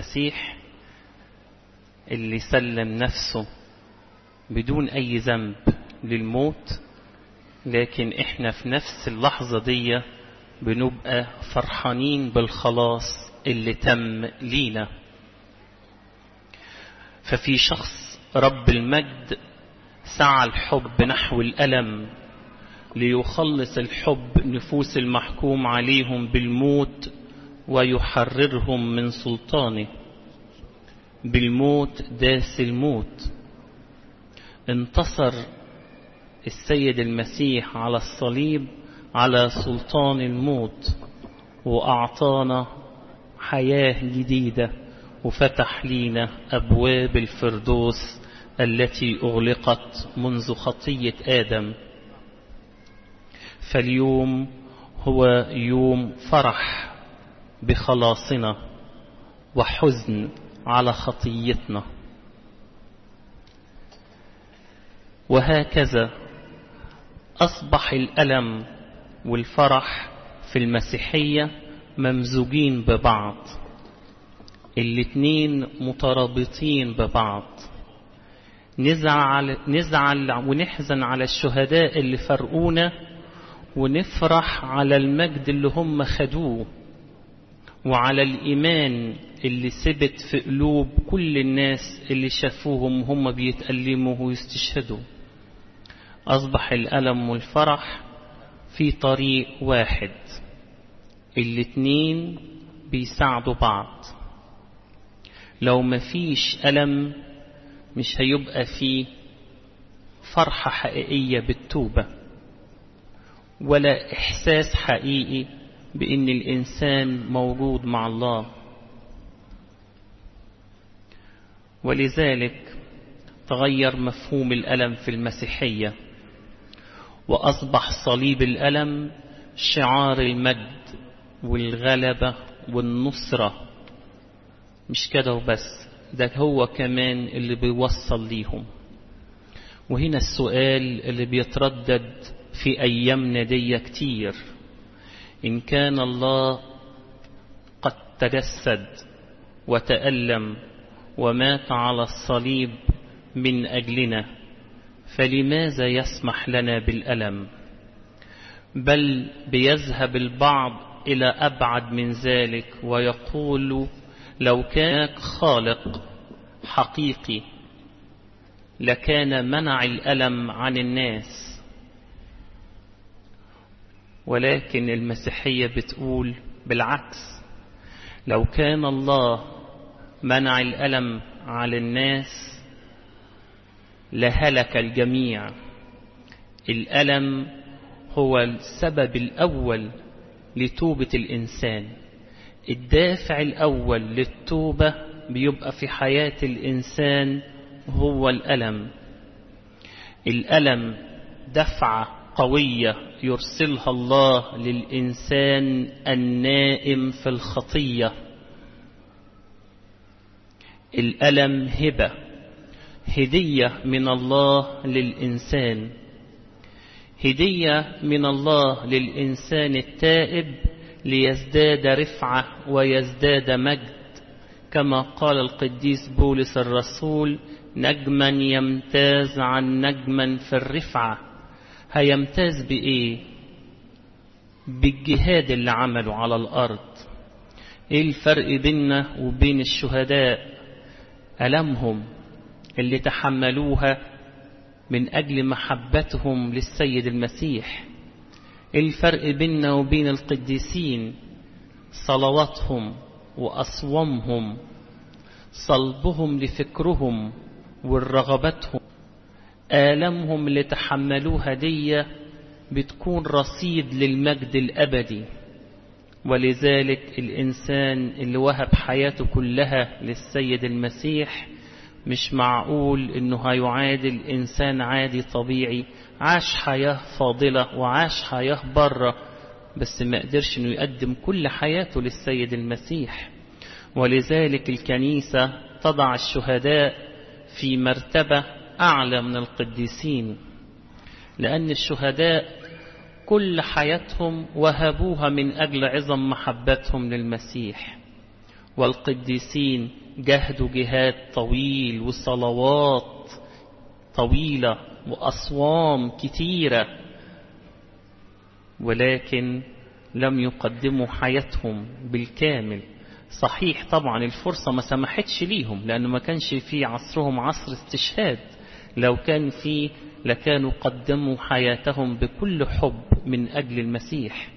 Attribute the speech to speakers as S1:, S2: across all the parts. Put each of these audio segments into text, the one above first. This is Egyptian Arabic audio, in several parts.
S1: المسيح اللي سلم نفسه بدون أي ذنب للموت لكن احنا في نفس اللحظة دي بنبقى فرحانين بالخلاص اللي تم لينا ففي شخص رب المجد سعى الحب نحو الألم ليخلص الحب نفوس المحكوم عليهم بالموت ويحررهم من سلطانه بالموت داس الموت انتصر السيد المسيح على الصليب على سلطان الموت وأعطانا حياة جديدة وفتح لينا أبواب الفردوس التي أغلقت منذ خطية آدم فاليوم هو يوم فرح بخلاصنا وحزن على خطيتنا وهكذا أصبح الألم والفرح في المسيحية ممزوجين ببعض الاتنين مترابطين ببعض نزعل, نزعل ونحزن على الشهداء اللي فرقونا ونفرح على المجد اللي هم خدوه وعلى الإيمان اللي ثبت في قلوب كل الناس اللي شافوهم هم بيتألموا ويستشهدوا أصبح الألم والفرح في طريق واحد الاتنين بيساعدوا بعض لو مفيش ألم مش هيبقى فيه فرحة حقيقية بالتوبة ولا إحساس حقيقي بأن الإنسان موجود مع الله ولذلك تغير مفهوم الألم في المسيحية وأصبح صليب الألم شعار المجد والغلبة والنصرة مش كده وبس ده هو كمان اللي بيوصل ليهم وهنا السؤال اللي بيتردد في أيامنا دي كتير إن كان الله قد تجسد وتألم ومات على الصليب من أجلنا فلماذا يسمح لنا بالألم بل بيذهب البعض إلى أبعد من ذلك ويقول لو كان خالق حقيقي لكان منع الألم عن الناس ولكن المسيحية بتقول بالعكس لو كان الله منع الألم على الناس لهلك الجميع الألم هو السبب الأول لتوبة الإنسان الدافع الأول للتوبة بيبقى في حياة الإنسان هو الألم الألم دفعة قوية يرسلها الله للإنسان النائم في الخطية الألم هبة هدية من الله للإنسان هدية من الله للإنسان التائب ليزداد رفعة ويزداد مجد كما قال القديس بولس الرسول نجما يمتاز عن نجما في الرفعة هيمتاز بإيه بالجهاد اللي عمله على الأرض إيه الفرق بيننا وبين الشهداء ألمهم اللي تحملوها من أجل محبتهم للسيد المسيح الفرق بيننا وبين القديسين صلواتهم وأصوامهم صلبهم لفكرهم والرغبتهم آلامهم اللي تحملوها دي بتكون رصيد للمجد الأبدي ولذلك الإنسان اللي وهب حياته كلها للسيد المسيح مش معقول انه هيعادل انسان عادي طبيعي عاش حياة فاضلة وعاش حياة بره بس ما قدرش انه يقدم كل حياته للسيد المسيح ولذلك الكنيسة تضع الشهداء في مرتبة أعلى من القديسين لأن الشهداء كل حياتهم وهبوها من أجل عظم محبتهم للمسيح والقديسين جهدوا جهاد طويل وصلوات طويلة وأصوام كتيرة ولكن لم يقدموا حياتهم بالكامل صحيح طبعا الفرصة ما سمحتش ليهم لأنه ما كانش في عصرهم عصر استشهاد لو كان في لكانوا قدموا حياتهم بكل حب من أجل المسيح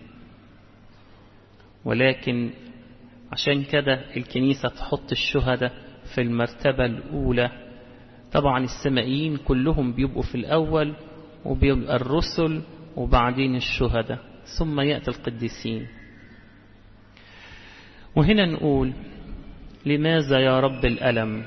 S1: ولكن عشان كده الكنيسة تحط الشهداء في المرتبة الأولى طبعا السمائيين كلهم بيبقوا في الأول وبيبقى الرسل وبعدين الشهداء ثم يأتي القديسين وهنا نقول لماذا يا رب الألم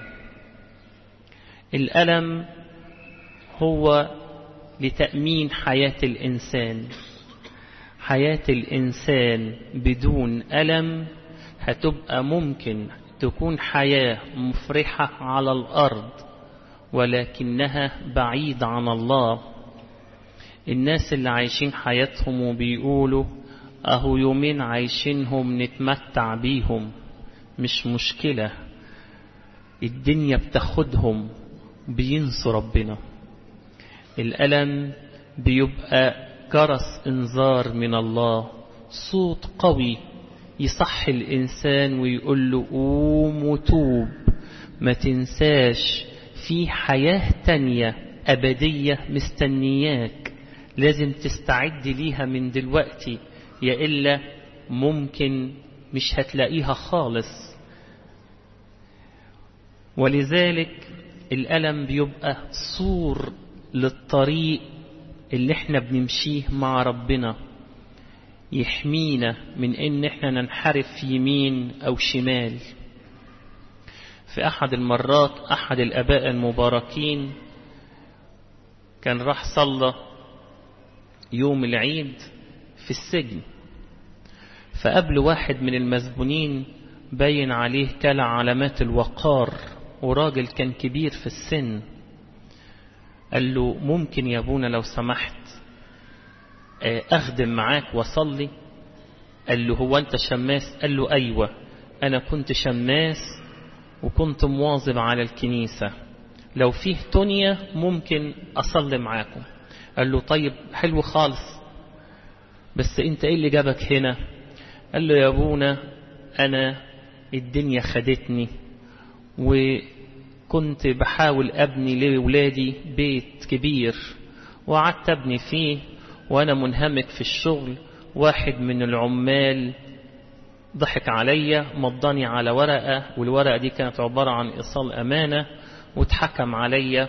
S1: الألم هو لتأمين حياة الإنسان حياة الإنسان بدون ألم هتبقى ممكن تكون حياة مفرحة على الأرض ولكنها بعيدة عن الله الناس اللي عايشين حياتهم وبيقولوا أهو يومين عايشينهم نتمتع بيهم مش مشكلة الدنيا بتاخدهم بينسوا ربنا الألم بيبقى جرس انذار من الله صوت قوي يصحي الإنسان ويقول له قوم وتوب ما تنساش في حياة تانية أبدية مستنياك لازم تستعد ليها من دلوقتي يا إلا ممكن مش هتلاقيها خالص ولذلك الألم بيبقى صور للطريق اللي احنا بنمشيه مع ربنا يحمينا من ان احنا ننحرف يمين او شمال في احد المرات احد الاباء المباركين كان راح صلى يوم العيد في السجن فقبل واحد من المسجونين باين عليه كلا علامات الوقار وراجل كان كبير في السن قال له ممكن يا ابونا لو سمحت أخدم معاك وصلي قال له هو أنت شماس قال له أيوة أنا كنت شماس وكنت مواظب على الكنيسة لو فيه تونية ممكن أصلي معاكم قال له طيب حلو خالص بس أنت إيه اللي جابك هنا قال له يا أبونا أنا الدنيا خدتني وكنت بحاول أبني لولادي بيت كبير وقعدت أبني فيه وأنا منهمك في الشغل واحد من العمال ضحك عليا مضاني على ورقة والورقة دي كانت عبارة عن إيصال أمانة واتحكم عليا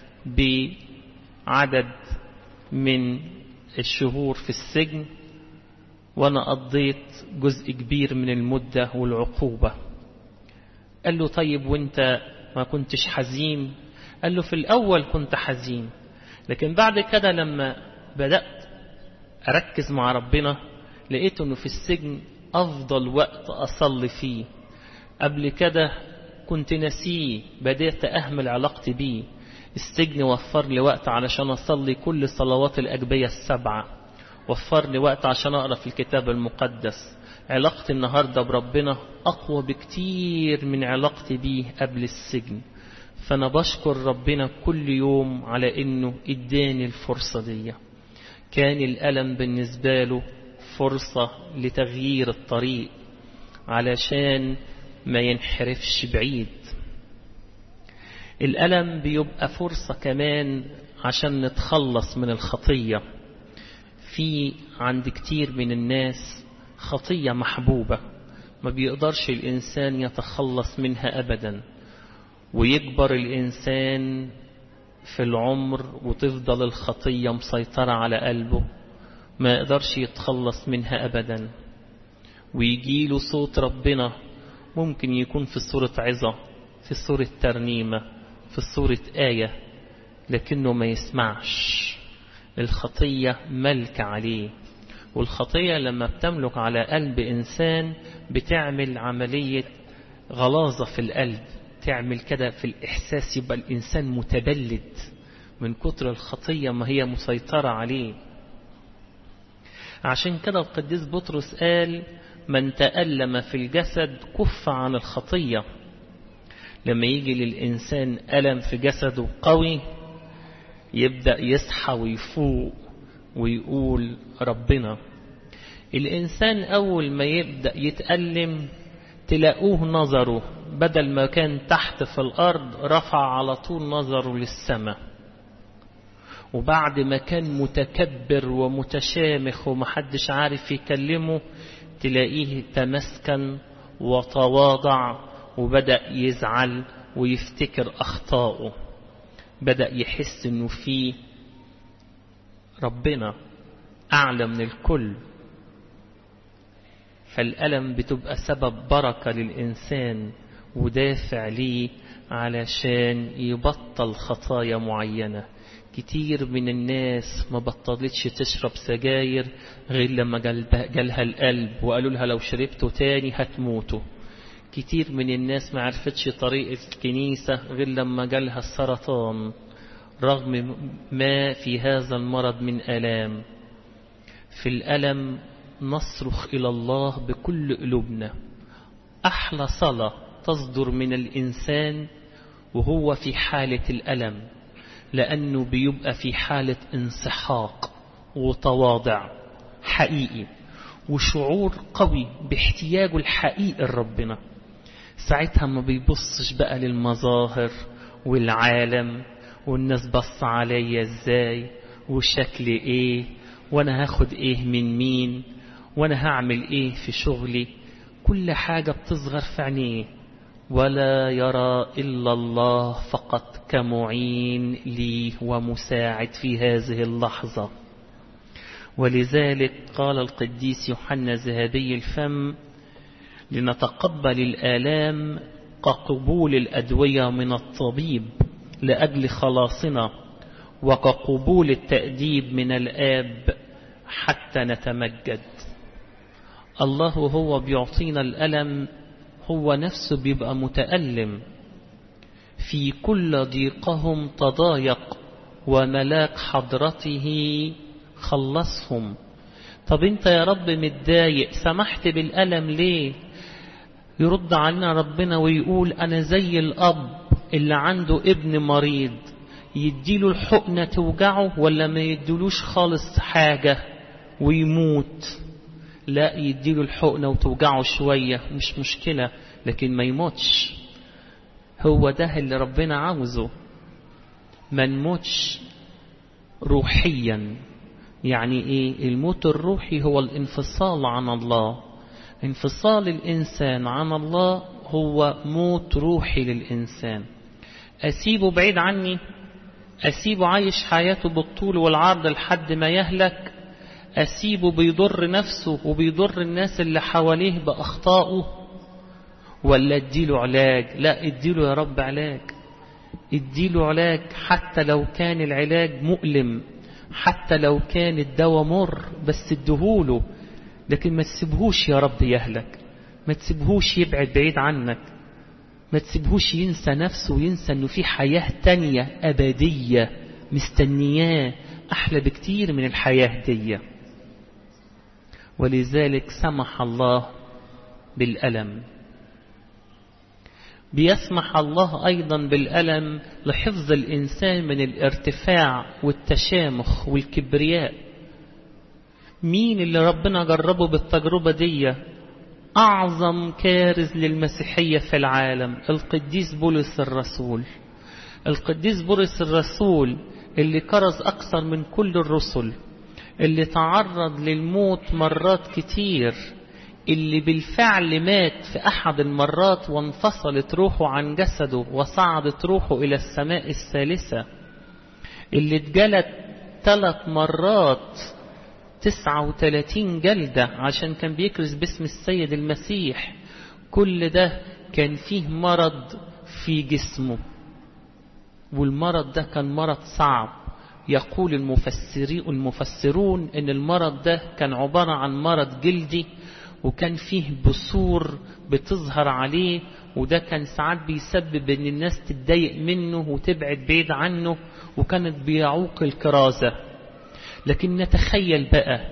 S1: بعدد من الشهور في السجن وأنا قضيت جزء كبير من المدة والعقوبة قال له طيب وانت ما كنتش حزين قال له في الأول كنت حزين لكن بعد كده لما بدأت أركز مع ربنا لقيت أنه في السجن أفضل وقت أصلي فيه قبل كده كنت نسيه بدأت أهمل علاقتي بيه السجن وفر لي وقت علشان أصلي كل صلوات الأجبية السبعة وفر لي وقت عشان أقرأ في الكتاب المقدس علاقتي النهاردة بربنا أقوى بكتير من علاقتي بيه قبل السجن فأنا بشكر ربنا كل يوم على إنه إداني الفرصة دي كان الألم بالنسبة له فرصة لتغيير الطريق علشان ما ينحرفش بعيد الألم بيبقى فرصة كمان عشان نتخلص من الخطية في عند كتير من الناس خطية محبوبة ما بيقدرش الإنسان يتخلص منها أبدا ويكبر الإنسان في العمر وتفضل الخطية مسيطرة على قلبه ما يقدرش يتخلص منها أبدا ويجيله صوت ربنا ممكن يكون في صورة عظة في صورة ترنيمة في صورة آية لكنه ما يسمعش الخطية ملك عليه والخطية لما بتملك على قلب إنسان بتعمل عملية غلاظة في القلب تعمل كده في الإحساس يبقى الإنسان متبلد من كتر الخطية ما هي مسيطرة عليه عشان كده القديس بطرس قال من تألم في الجسد كف عن الخطية لما يجي للإنسان ألم في جسده قوي يبدأ يصحى ويفوق ويقول ربنا الإنسان أول ما يبدأ يتألم تلاقوه نظره بدل ما كان تحت في الأرض رفع على طول نظره للسماء وبعد ما كان متكبر ومتشامخ ومحدش عارف يكلمه تلاقيه تمسكن وتواضع وبدأ يزعل ويفتكر أخطائه بدأ يحس انه في ربنا أعلى من الكل فالألم بتبقى سبب بركة للإنسان ودافع ليه علشان يبطل خطايا معينة كتير من الناس ما بطلتش تشرب سجاير غير لما جالها القلب وقالوا لها لو شربته تاني هتموتوا كتير من الناس ما عرفتش طريق الكنيسة غير لما جالها السرطان رغم ما في هذا المرض من ألام في الألم نصرخ إلى الله بكل قلوبنا أحلى صلاة تصدر من الإنسان وهو في حالة الألم لأنه بيبقى في حالة انسحاق وتواضع حقيقي وشعور قوي باحتياجه الحقيقي لربنا ساعتها ما بيبصش بقى للمظاهر والعالم والناس بص عليا ازاي وشكلي ايه وانا هاخد ايه من مين وانا هعمل ايه في شغلي كل حاجة بتصغر في عينيه ولا يرى إلا الله فقط كمعين لي ومساعد في هذه اللحظة ولذلك قال القديس يوحنا ذهبي الفم لنتقبل الآلام كقبول الأدوية من الطبيب لأجل خلاصنا وكقبول التأديب من الآب حتى نتمجد الله هو بيعطينا الألم هو نفسه بيبقى متألم في كل ضيقهم تضايق وملاك حضرته خلصهم طب انت يا رب متضايق سمحت بالألم ليه يرد علينا ربنا ويقول أنا زي الأب اللي عنده ابن مريض يديله الحقنة توجعه ولا ما يديلوش خالص حاجة ويموت لا يديله الحقنة وتوجعه شوية مش مشكلة لكن ما يموتش هو ده اللي ربنا عاوزه ما نموتش روحيا يعني ايه الموت الروحي هو الانفصال عن الله انفصال الإنسان عن الله هو موت روحي للإنسان أسيبه بعيد عني أسيبه عايش حياته بالطول والعرض لحد ما يهلك أسيبه بيضر نفسه وبيضر الناس اللي حواليه بأخطائه ولا اديله علاج لا اديله يا رب علاج اديله علاج حتى لو كان العلاج مؤلم حتى لو كان الدواء مر بس ادهوله لكن ما تسيبهوش يا رب يهلك ما تسيبهوش يبعد بعيد عنك ما تسيبهوش ينسى نفسه وينسى انه في حياة تانية أبدية مستنياه أحلى بكتير من الحياة دي ولذلك سمح الله بالألم بيسمح الله أيضا بالألم لحفظ الإنسان من الارتفاع والتشامخ والكبرياء مين اللي ربنا جربه بالتجربة دي أعظم كارز للمسيحية في العالم القديس بولس الرسول القديس بولس الرسول اللي كرز أكثر من كل الرسل اللي تعرض للموت مرات كتير اللي بالفعل مات في أحد المرات وانفصلت روحه عن جسده وصعدت روحه إلى السماء الثالثة اللي اتجلد ثلاث مرات تسعة وثلاثين جلدة عشان كان بيكرز باسم السيد المسيح كل ده كان فيه مرض في جسمه والمرض ده كان مرض صعب يقول المفسرين المفسرون ان المرض ده كان عبارة عن مرض جلدي وكان فيه بثور بتظهر عليه وده كان ساعات بيسبب ان الناس تتضايق منه وتبعد بعيد عنه وكانت بيعوق الكرازة لكن نتخيل بقى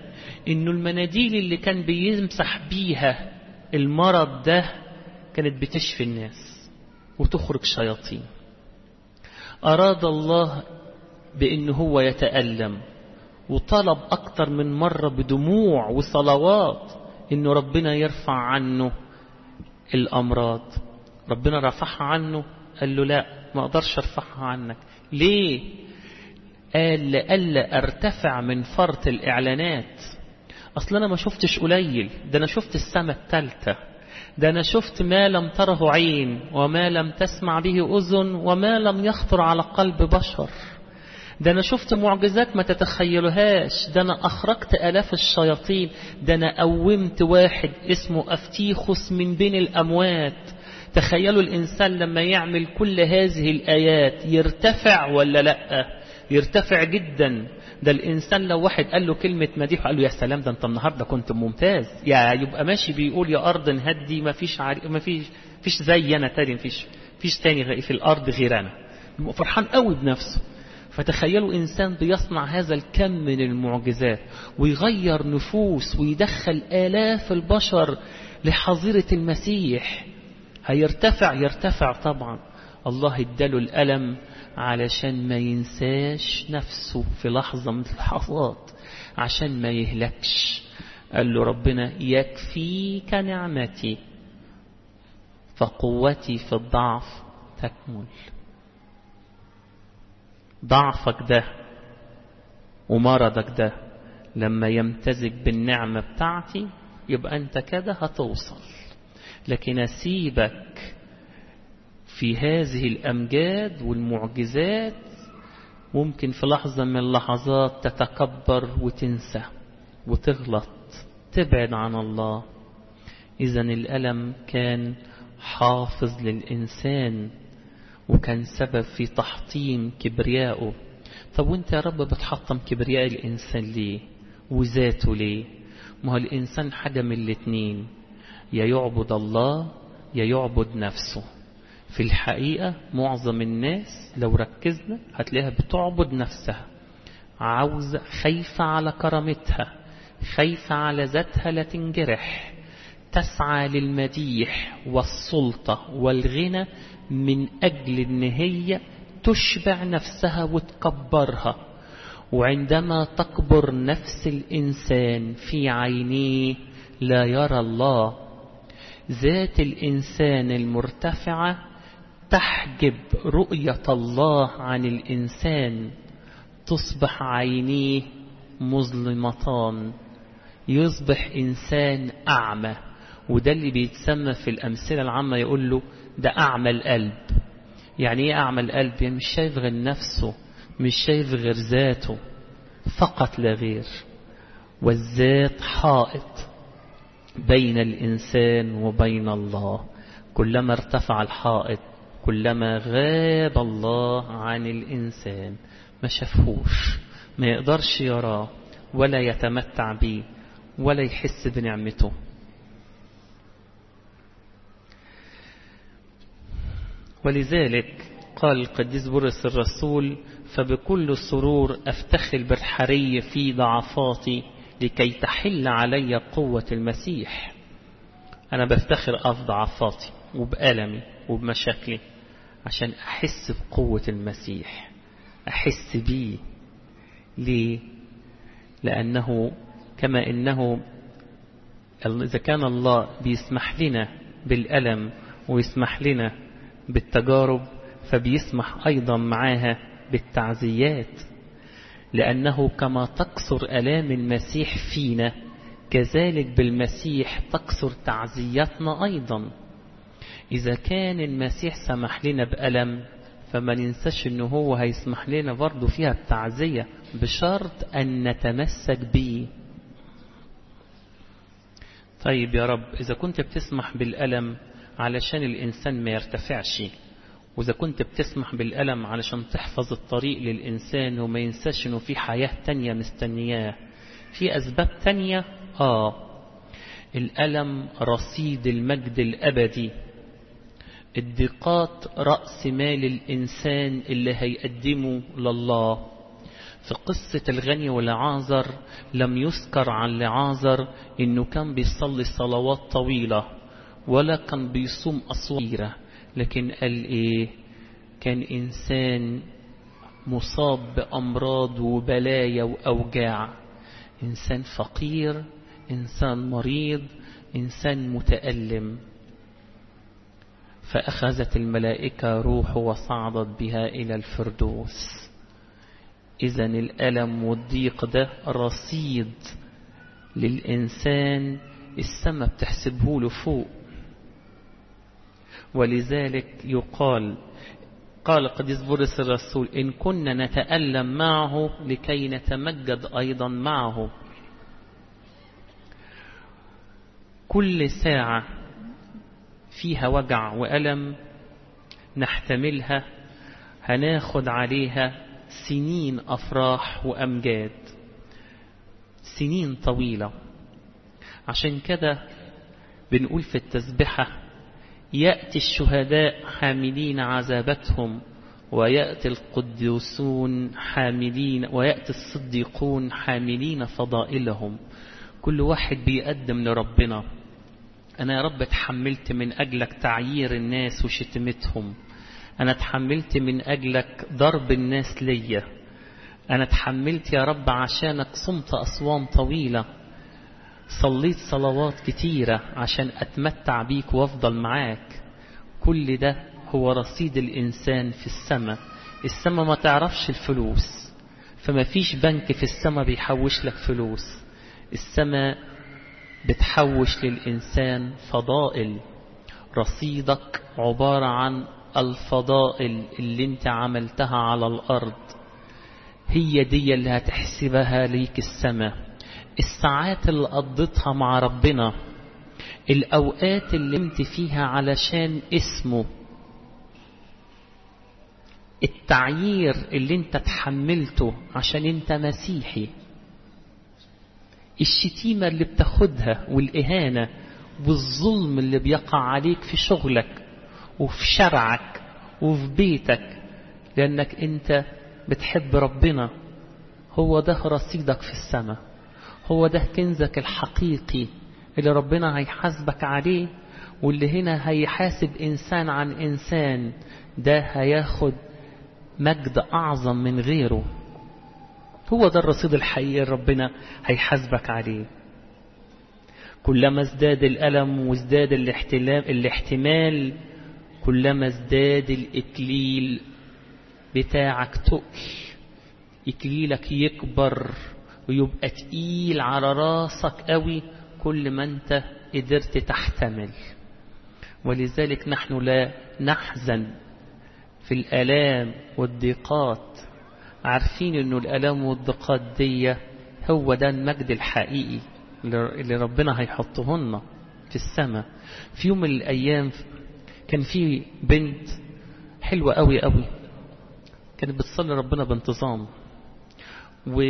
S1: إنه المناديل اللي كان بيمسح بيها المرض ده كانت بتشفي الناس وتخرج شياطين أراد الله بأن هو يتألم وطلب أكتر من مرة بدموع وصلوات أنه ربنا يرفع عنه الأمراض ربنا رفعها عنه قال له لا ما أقدرش أرفعها عنك ليه قال لألا أرتفع من فرط الإعلانات أصلا أنا ما شفتش قليل ده أنا شفت السماء التالتة ده أنا شفت ما لم تره عين وما لم تسمع به أذن وما لم يخطر على قلب بشر ده أنا شفت معجزات ما تتخيلوهاش ده أنا أخرجت ألاف الشياطين ده أنا قومت واحد اسمه أفتيخس من بين الأموات تخيلوا الإنسان لما يعمل كل هذه الآيات يرتفع ولا لأ يرتفع جدا ده الإنسان لو واحد قال له كلمة مديح قال له يا سلام ده أنت النهاردة كنت ممتاز يا يبقى ماشي بيقول يا أرض هدي ما فيش عاري ما فيش فيش زي أنا تاني فيش فيش تاني في الأرض غير أنا فرحان قوي بنفسه فتخيلوا إنسان بيصنع هذا الكم من المعجزات ويغير نفوس ويدخل آلاف البشر لحظيرة المسيح هيرتفع يرتفع طبعا الله اداله الألم علشان ما ينساش نفسه في لحظة من اللحظات عشان ما يهلكش قال له ربنا يكفيك نعمتي فقوتي في الضعف تكمل ضعفك ده ومرضك ده لما يمتزج بالنعمة بتاعتي يبقى أنت كده هتوصل لكن أسيبك في هذه الأمجاد والمعجزات ممكن في لحظة من اللحظات تتكبر وتنسى وتغلط تبعد عن الله إذا الألم كان حافظ للإنسان وكان سبب في تحطيم كبريائه طب وانت يا رب بتحطم كبرياء الإنسان ليه وذاته ليه ما هو الإنسان حاجة من الاتنين يا يعبد الله يا يعبد نفسه في الحقيقة معظم الناس لو ركزنا هتلاقيها بتعبد نفسها عاوزة خايفة على كرامتها خايفة على ذاتها لا تنجرح تسعى للمديح والسلطة والغنى من أجل أن هي تشبع نفسها وتكبرها وعندما تكبر نفس الإنسان في عينيه لا يرى الله ذات الإنسان المرتفعة تحجب رؤية الله عن الإنسان تصبح عينيه مظلمتان يصبح إنسان أعمى وده اللي بيتسمى في الأمثلة العامة يقول له ده أعمى القلب يعني إيه أعمى القلب يعني مش شايف غير نفسه مش شايف غير ذاته فقط لا غير والذات حائط بين الإنسان وبين الله كلما ارتفع الحائط كلما غاب الله عن الإنسان ما شافهوش ما يقدرش يراه ولا يتمتع به ولا يحس بنعمته ولذلك قال القديس بولس الرسول فبكل سرور أفتخر بالحري في ضعفاتي لكي تحل علي قوة المسيح أنا بفتخر أف ضعفاتي وبألمي وبمشاكلي عشان أحس بقوة المسيح أحس بيه ليه لأنه كما إنه إذا كان الله بيسمح لنا بالألم ويسمح لنا بالتجارب فبيسمح أيضا معاها بالتعزيات لأنه كما تكثر ألام المسيح فينا كذلك بالمسيح تكثر تعزياتنا أيضا إذا كان المسيح سمح لنا بألم فما ننساش أنه هو هيسمح لنا برضه فيها التعزية بشرط أن نتمسك به طيب يا رب إذا كنت بتسمح بالألم علشان الإنسان ما يرتفعش وإذا كنت بتسمح بالألم علشان تحفظ الطريق للإنسان وما ينساش إنه في حياة تانية مستنياه في أسباب تانية آه الألم رصيد المجد الأبدي الضيقات رأس مال الإنسان اللي هيقدمه لله في قصة الغني والعازر لم يذكر عن لعازر انه كان بيصلي صلوات طويلة ولا كان بيصوم أصويرة لكن قال ايه كان انسان مصاب بأمراض وبلايا وأوجاع إنسان فقير إنسان مريض إنسان متألم فأخذت الملائكة روحه وصعدت بها إلى الفردوس إذا الألم والضيق ده رصيد للإنسان السماء بتحسبه له فوق ولذلك يقال قال قديس بولس الرسول إن كنا نتألم معه لكي نتمجد أيضا معه كل ساعة فيها وجع وألم نحتملها هناخد عليها سنين أفراح وأمجاد سنين طويلة عشان كده بنقول في التسبحة يأتي الشهداء حاملين عذابتهم ويأتي القدوسون حاملين ويأتي الصديقون حاملين فضائلهم كل واحد بيقدم لربنا أنا يا رب اتحملت من أجلك تعيير الناس وشتمتهم أنا اتحملت من أجلك ضرب الناس ليا أنا اتحملت يا رب عشانك صمت أصوام طويلة صليت صلوات كتيرة عشان أتمتع بيك وأفضل معاك كل ده هو رصيد الإنسان في السماء السماء ما تعرفش الفلوس فما فيش بنك في السماء بيحوش لك فلوس السماء بتحوش للإنسان فضائل رصيدك عبارة عن الفضائل اللي انت عملتها على الأرض هي دي اللي هتحسبها ليك السماء الساعات اللي قضيتها مع ربنا الأوقات اللي نمت فيها علشان اسمه التعيير اللي انت تحملته عشان انت مسيحي الشتيمة اللي بتاخدها والإهانة والظلم اللي بيقع عليك في شغلك وفي شرعك وفي بيتك لأنك أنت بتحب ربنا هو ده رصيدك في السماء هو ده كنزك الحقيقي اللي ربنا هيحاسبك عليه واللي هنا هيحاسب إنسان عن إنسان ده هياخد مجد أعظم من غيره هو ده الرصيد الحقيقي ربنا هيحاسبك عليه كلما ازداد الألم وازداد الاحتلام الاحتمال كلما ازداد الإكليل بتاعك تقل إكليلك يكبر ويبقى تقيل على راسك قوي كل ما انت قدرت تحتمل ولذلك نحن لا نحزن في الآلام والضيقات عارفين انه الآلام والضيقات دي هو ده المجد الحقيقي اللي ربنا هيحطهن في السماء في يوم من الأيام كان في بنت حلوة قوي قوي كانت بتصلي ربنا بانتظام و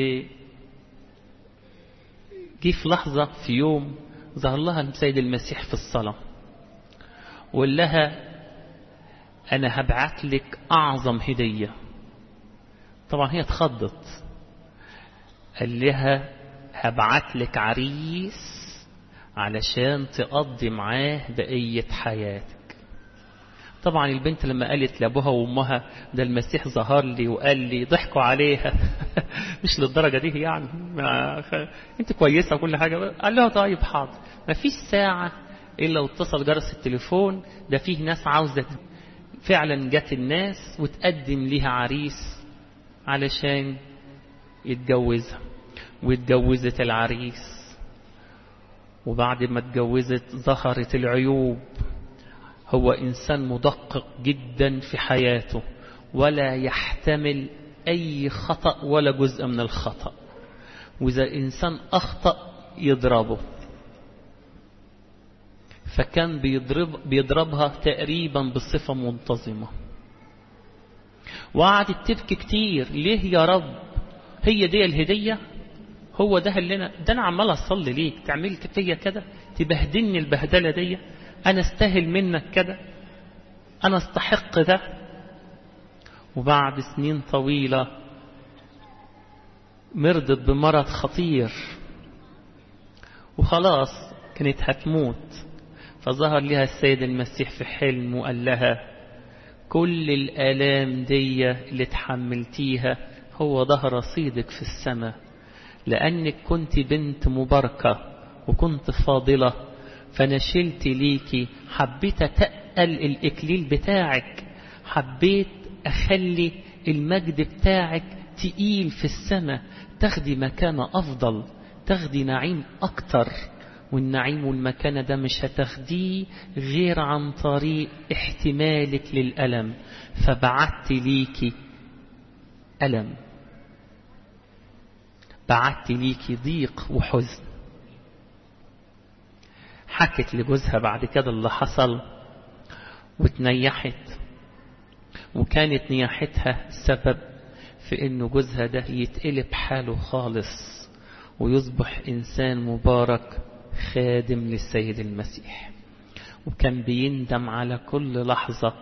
S1: جه في لحظة في يوم ظهر لها السيد المسيح في الصلاة وقال لها أنا هبعت لك أعظم هدية طبعا هي اتخضت قال لها هبعت لك عريس علشان تقضي معاه بقية حياتك طبعا البنت لما قالت لابوها وامها ده المسيح ظهر لي وقال لي ضحكوا عليها مش للدرجه دي يعني انت كويسه وكل حاجه قال لها طيب حاضر ما فيش ساعه الا واتصل جرس التليفون ده فيه ناس عاوزه فعلا جت الناس وتقدم ليها عريس علشان يتجوزها واتجوزت العريس وبعد ما اتجوزت ظهرت العيوب هو إنسان مدقق جدا في حياته ولا يحتمل أي خطأ ولا جزء من الخطأ وإذا إنسان أخطأ يضربه فكان بيضرب بيضربها تقريبا بصفة منتظمة وقعدت تبكي كتير ليه يا رب هي دي الهدية هو ده اللي أنا ده أنا عمال أصلي ليك تعمل فيا كده تبهدلني البهدلة دي أنا استاهل منك كده أنا استحق ده وبعد سنين طويلة مرضت بمرض خطير وخلاص كانت هتموت فظهر لها السيد المسيح في حلم وقال لها كل الآلام دي اللي تحملتيها هو ده رصيدك في السماء لأنك كنت بنت مباركة وكنت فاضلة فأنا شلت ليكي حبيت أتقل الإكليل بتاعك حبيت أخلي المجد بتاعك تقيل في السماء تاخدي مكانة أفضل تاخدي نعيم أكتر والنعيم والمكانة ده مش هتاخديه غير عن طريق احتمالك للألم فبعت ليكي ألم بعت ليكي ضيق وحزن حكت لجوزها بعد كده اللي حصل وتنيحت وكانت نياحتها سبب في انه جوزها ده يتقلب حاله خالص ويصبح انسان مبارك خادم للسيد المسيح وكان بيندم على كل لحظة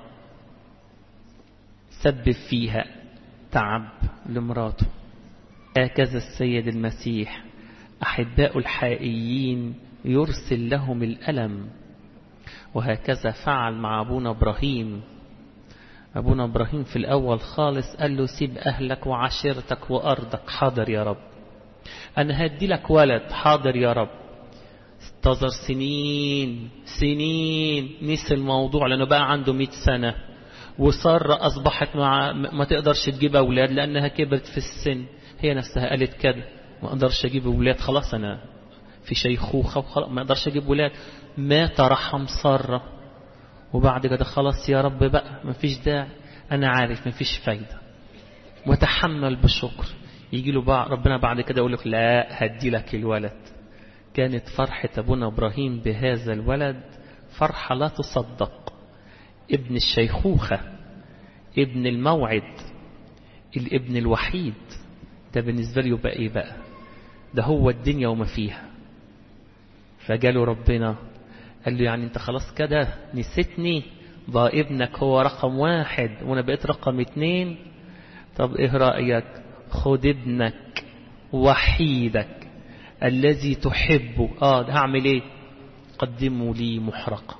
S1: سبب فيها تعب لمراته هكذا السيد المسيح أحباء الحقيقيين يرسل لهم الألم وهكذا فعل مع أبونا إبراهيم أبونا إبراهيم في الأول خالص قال له سيب أهلك وعشيرتك وأرضك حاضر يا رب أنا هدي لك ولد حاضر يا رب انتظر سنين سنين نسي الموضوع لأنه بقى عنده مئة سنة وسارة أصبحت مع ما تقدرش تجيب أولاد لأنها كبرت في السن هي نفسها قالت كده ما أقدرش أجيب أولاد خلاص أنا في شيخوخة وخلاص ما أقدرش أجيب أولاد مات رحم سارة وبعد كده خلاص يا رب بقى ما فيش داعي أنا عارف ما فيش فايدة وتحمل بالشكر يجي له بقى ربنا بعد كده يقول لك لا هدي لك الولد كانت فرحة أبونا إبراهيم بهذا الولد فرحة لا تصدق ابن الشيخوخة ابن الموعد الابن الوحيد ده بالنسبة له يبقى ايه بقى ده هو الدنيا وما فيها فجاله ربنا قال له يعني انت خلاص كده نسيتني ده ابنك هو رقم واحد وانا بقيت رقم اتنين طب ايه رأيك خد ابنك وحيدك الذي تحبه اه هعمل ايه قدموا لي محرقة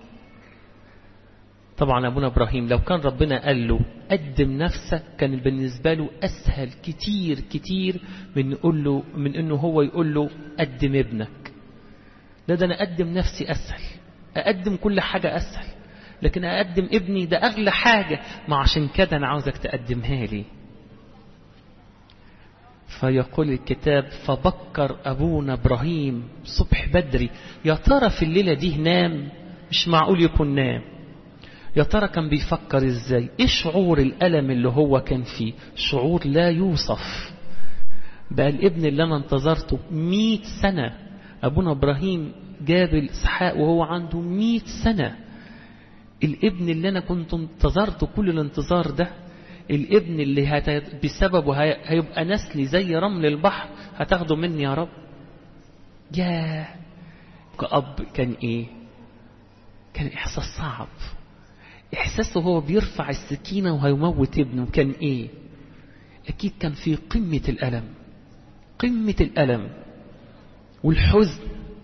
S1: طبعا ابونا ابراهيم لو كان ربنا قال له قدم نفسك كان بالنسبة له اسهل كتير كتير من يقول له من انه هو يقول له قدم ابنك لا ده انا اقدم نفسي اسهل اقدم كل حاجة اسهل لكن اقدم ابني ده اغلى حاجة ما عشان كده انا عاوزك تقدمها لي فيقول الكتاب فبكر أبونا إبراهيم صبح بدري يا ترى في الليلة دي نام مش معقول يكون نام يا ترى كان بيفكر ازاي ايه شعور الألم اللي هو كان فيه شعور لا يوصف بقى الابن اللي انا انتظرته مئة سنة أبونا إبراهيم جاب الإسحاق وهو عنده مئة سنة الابن اللي أنا كنت انتظرته كل الانتظار ده الابن اللي هت... بسببه هي... هيبقى نسلي زي رمل البحر هتاخده مني يا رب يا كأب كان ايه كان احساس صعب احساسه هو بيرفع السكينة وهيموت ابنه كان ايه اكيد كان في قمة الالم قمة الالم والحزن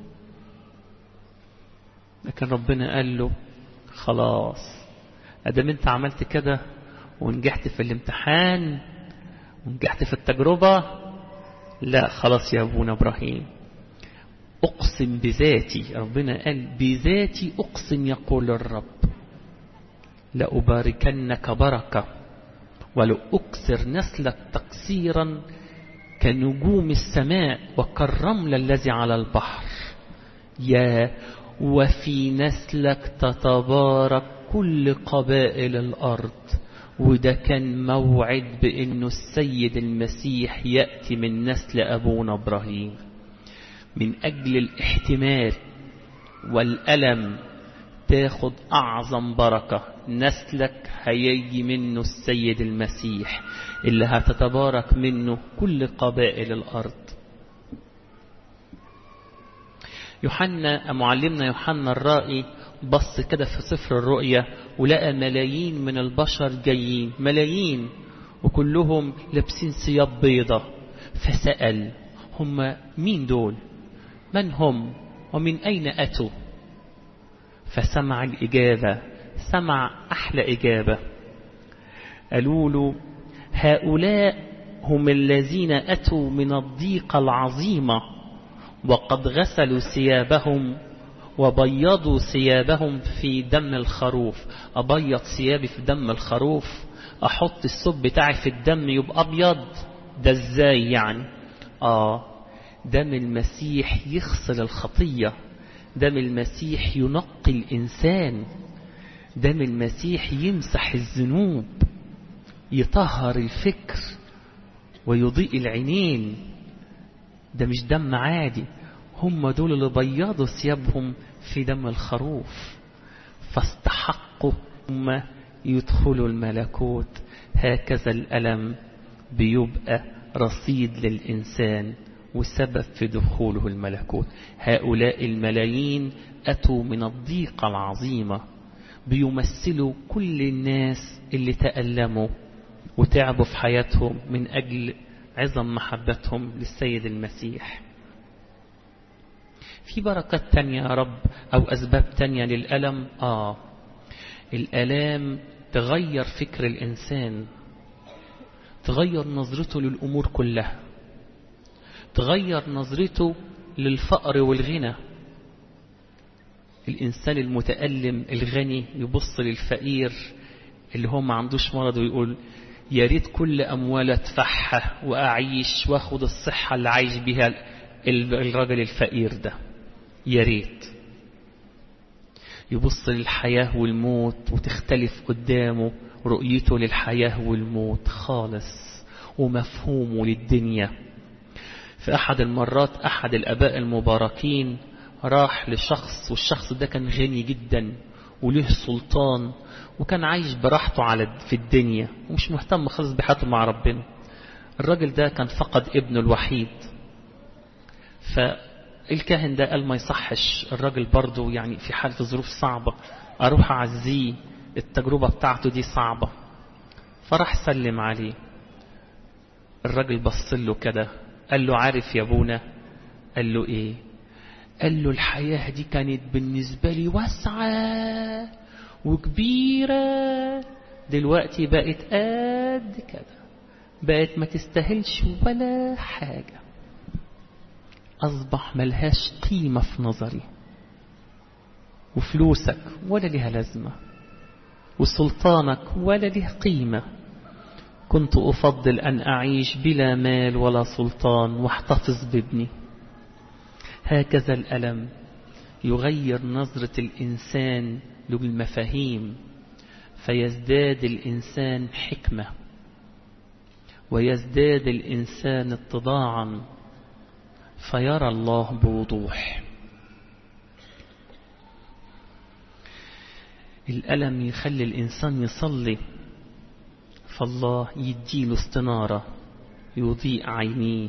S1: لكن ربنا قال له خلاص ادام انت عملت كده ونجحت في الامتحان ونجحت في التجربة لا خلاص يا أبونا إبراهيم أقسم بذاتي ربنا قال بذاتي أقسم يقول الرب لأباركنك بركة ولأكسر نسلك تقصيرا كنجوم السماء وكالرمل الذي على البحر يا وفي نسلك تتبارك كل قبائل الأرض وده كان موعد بأنه السيد المسيح يأتي من نسل أبونا إبراهيم من أجل الاحتمال والألم تاخد أعظم بركة نسلك هيجي منه السيد المسيح اللي هتتبارك منه كل قبائل الأرض يوحنا معلمنا يوحنا الرائي بص كده في سفر الرؤيا ولقى ملايين من البشر جايين ملايين وكلهم لابسين ثياب بيضة فسأل هم مين دول من هم ومن أين أتوا فسمع الإجابة سمع أحلى إجابة قالوا له هؤلاء هم الذين أتوا من الضيقة العظيمة وقد غسلوا ثيابهم وبيضوا ثيابهم في دم الخروف أبيض ثيابي في دم الخروف أحط الثوب بتاعي في الدم يبقى أبيض ده إزاي يعني آه دم المسيح يغسل الخطية دم المسيح ينقي الإنسان دم المسيح يمسح الذنوب يطهر الفكر ويضيء العينين ده مش دم عادي هم دول اللي بيضوا ثيابهم في دم الخروف فاستحقوا هم يدخلوا الملكوت هكذا الألم بيبقى رصيد للإنسان وسبب في دخوله الملكوت هؤلاء الملايين أتوا من الضيقة العظيمة بيمثلوا كل الناس اللي تألموا وتعبوا في حياتهم من أجل عظم محبتهم للسيد المسيح في بركات تانية يا رب أو أسباب تانية للألم آه الألام تغير فكر الإنسان تغير نظرته للأمور كلها تغير نظرته للفقر والغنى الإنسان المتألم الغني يبص للفقير اللي هو ما عندوش مرض ويقول يا ريت كل أموال أدفعها وأعيش وأخد الصحة اللي عايش بها الراجل الفقير ده يا ريت يبص للحياة والموت وتختلف قدامه رؤيته للحياة والموت خالص ومفهومه للدنيا في أحد المرات أحد الأباء المباركين راح لشخص والشخص ده كان غني جدا وله سلطان وكان عايش براحته على في الدنيا ومش مهتم خالص بحياته مع ربنا الراجل ده كان فقد ابنه الوحيد فالكاهن ده قال ما يصحش الراجل برضه يعني في حالة ظروف صعبة أروح أعزيه التجربة بتاعته دي صعبة فراح سلم عليه الراجل بص له كده قال له عارف يا ابونا قال له ايه قال له الحياة دي كانت بالنسبة لي واسعة وكبيرة دلوقتي بقت قد كده بقت ما تستاهلش ولا حاجة أصبح ملهاش قيمة في نظري وفلوسك ولا لها لازمة وسلطانك ولا له قيمة كنت أفضل أن أعيش بلا مال ولا سلطان واحتفظ بابني هكذا الألم يغير نظرة الإنسان للمفاهيم فيزداد الإنسان حكمة ويزداد الإنسان اتضاعا فيرى الله بوضوح الألم يخلي الإنسان يصلي فالله يديله استنارة يضيء عينيه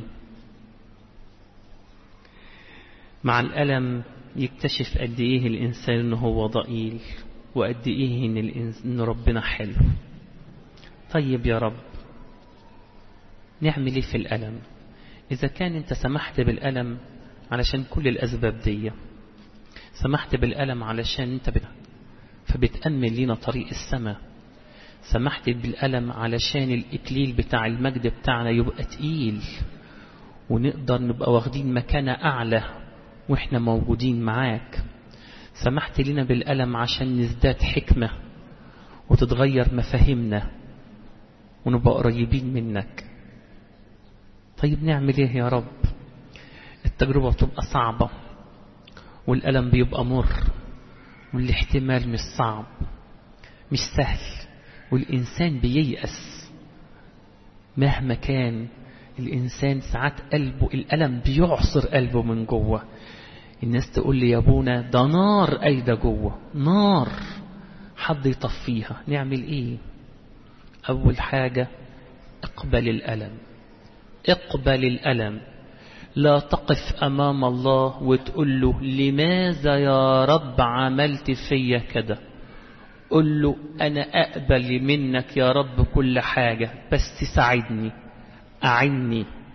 S1: مع الألم يكتشف قد إيه الإنسان إنه هو ضئيل وقد إيه إن, الإنس... إن ربنا حلو طيب يا رب نعمل إيه في الألم إذا كان أنت سمحت بالألم علشان كل الأسباب دي سمحت بالألم علشان أنت بت... فبتأمن لنا طريق السماء سمحت بالألم علشان الإكليل بتاع المجد بتاعنا يبقى تقيل ونقدر نبقى واخدين مكانة أعلى وإحنا موجودين معاك سمحت لنا بالألم عشان نزداد حكمة وتتغير مفاهيمنا ونبقى قريبين منك طيب نعمل ايه يا رب التجربة بتبقى صعبة والألم بيبقى مر والاحتمال مش صعب مش سهل والإنسان بييأس مهما كان الإنسان ساعات قلبه الألم بيعصر قلبه من جوه الناس تقول لي يا ابونا ده نار قايدة جوه نار حد يطفيها نعمل ايه أول حاجة اقبل الألم اقبل الألم لا تقف أمام الله وتقول له لماذا يا رب عملت فيا كده قل له أنا أقبل منك يا رب كل حاجة بس ساعدني أعني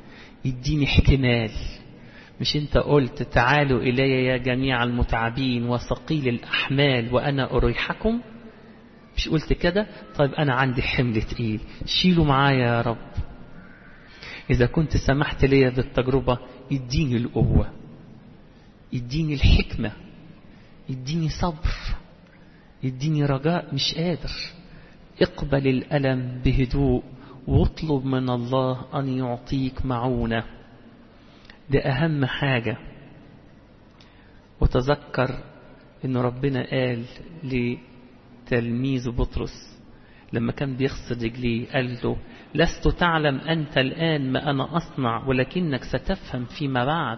S1: يديني احتمال مش انت قلت تعالوا إلي يا جميع المتعبين وثقيل الأحمال وأنا أريحكم مش قلت كده طيب أنا عندي حمل تقيل شيلوا معايا يا رب إذا كنت سمحت لي بالتجربة يديني القوة يديني الحكمة يديني صبر يديني رجاء مش قادر اقبل الألم بهدوء واطلب من الله أن يعطيك معونة ده أهم حاجة وتذكر أن ربنا قال لتلميذ بطرس لما كان بيغسل رجليه قال له لست تعلم أنت الآن ما أنا أصنع ولكنك ستفهم فيما بعد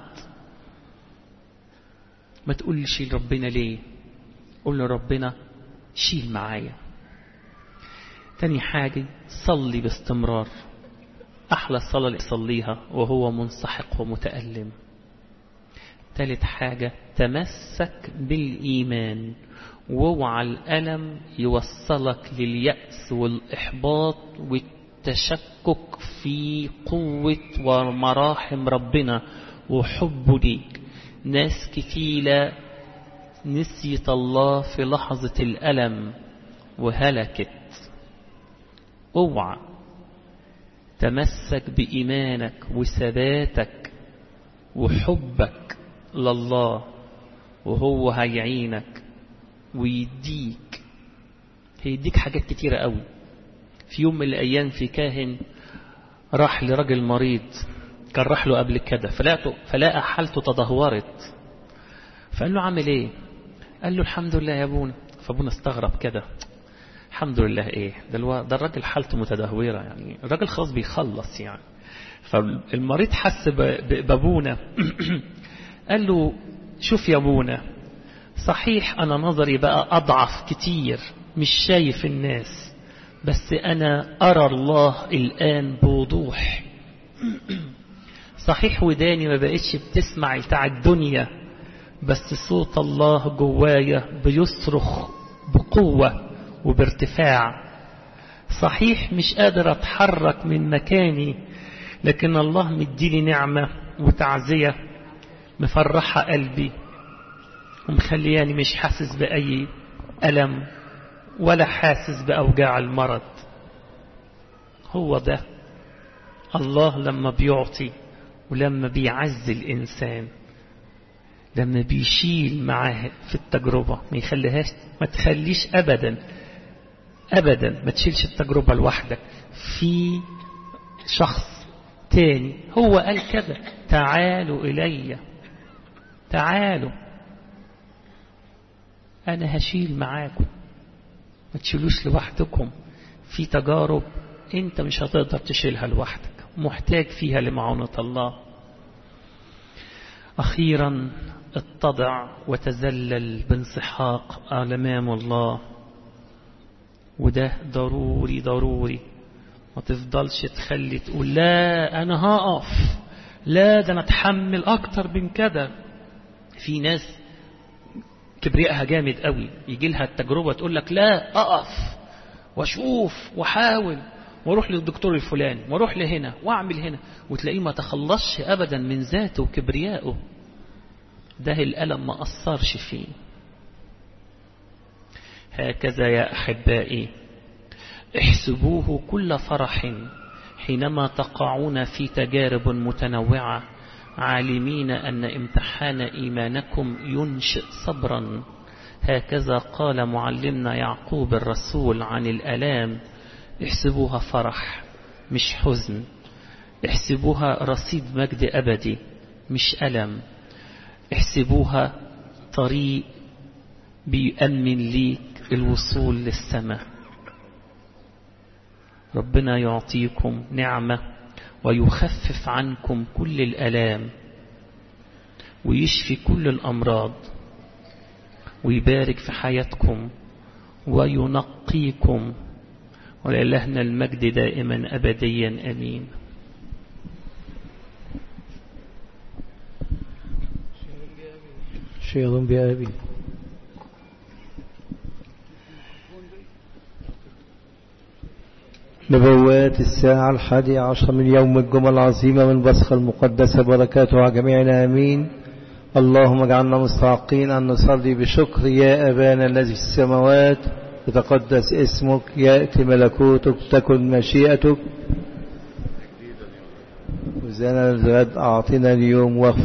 S1: ما تقول شيل ربنا ليه قول له ربنا شيل معايا تاني حاجة صلي باستمرار أحلى الصلاة اللي يصليها وهو منسحق ومتألم تالت حاجة تمسك بالإيمان واوعى الألم يوصلك لليأس والإحباط والتشكك في قوة ومراحم ربنا وحبه ليك ناس كتيلة نسيت الله في لحظة الألم وهلكت اوعى تمسك بإيمانك وثباتك وحبك لله وهو هيعينك ويديك هيديك حاجات كتيرة قوي في يوم من الأيام في كاهن راح لرجل مريض كان راح له قبل كده فلقى, فلقى حالته تدهورت فقال له عامل ايه قال له الحمد لله يا ابونا فابونا استغرب كده الحمد لله ايه ده, الو... ده الراجل حالته متدهوره يعني الراجل خلاص بيخلص يعني فالمريض حس ب... بابونا قال له شوف يا ابونا صحيح انا نظري بقى اضعف كتير مش شايف الناس بس انا ارى الله الان بوضوح صحيح وداني ما بقتش بتسمع بتاع الدنيا بس صوت الله جوايا بيصرخ بقوة وبارتفاع صحيح مش قادر اتحرك من مكاني لكن الله مديني نعمة وتعزية مفرحة قلبي ومخلياني مش حاسس بأي ألم ولا حاسس بأوجاع المرض هو ده الله لما بيعطي ولما بيعز الإنسان لما بيشيل معاه في التجربة ما يخليهاش ما تخليش أبدا أبدا ما تشيلش التجربة لوحدك في شخص تاني هو قال كده تعالوا إلي تعالوا أنا هشيل معاكم ما تشيلوش لوحدكم في تجارب انت مش هتقدر تشيلها لوحدك محتاج فيها لمعونة الله أخيرا اتضع وتذلل بانسحاق أمام الله وده ضروري ضروري ما تفضلش تخلي تقول لا أنا هقف لا ده أنا أتحمل أكتر من كده في ناس كبريائها جامد قوي يجي لها التجربة تقول لك لا أقف واشوف واحاول واروح للدكتور الفلاني واروح لهنا واعمل هنا وتلاقيه ما تخلصش ابدا من ذاته وكبريائه ده الألم ما أثرش فيه هكذا يا أحبائي احسبوه كل فرح حينما تقعون في تجارب متنوعة عالمين أن امتحان إيمانكم ينشئ صبرا هكذا قال معلمنا يعقوب الرسول عن الألام احسبوها فرح مش حزن احسبوها رصيد مجد أبدي مش ألم احسبوها طريق بيأمن ليك الوصول للسماء ربنا يعطيكم نعمة ويخفف عنكم كل الألام ويشفي كل الأمراض ويبارك في حياتكم وينقيكم ولإلهنا المجد دائما أبديا أمين
S2: شيخ بأبي نبوات الساعة الحادية عشر من يوم الجمعة العظيمة من بصخ المقدسة بركاته على جميعنا آمين اللهم اجعلنا مستحقين أن نصلي بشكر يا أبانا الذي في السماوات يتقدس اسمك يأتي ملكوتك تكن مشيئتك وزنا الغد أعطنا اليوم واغفر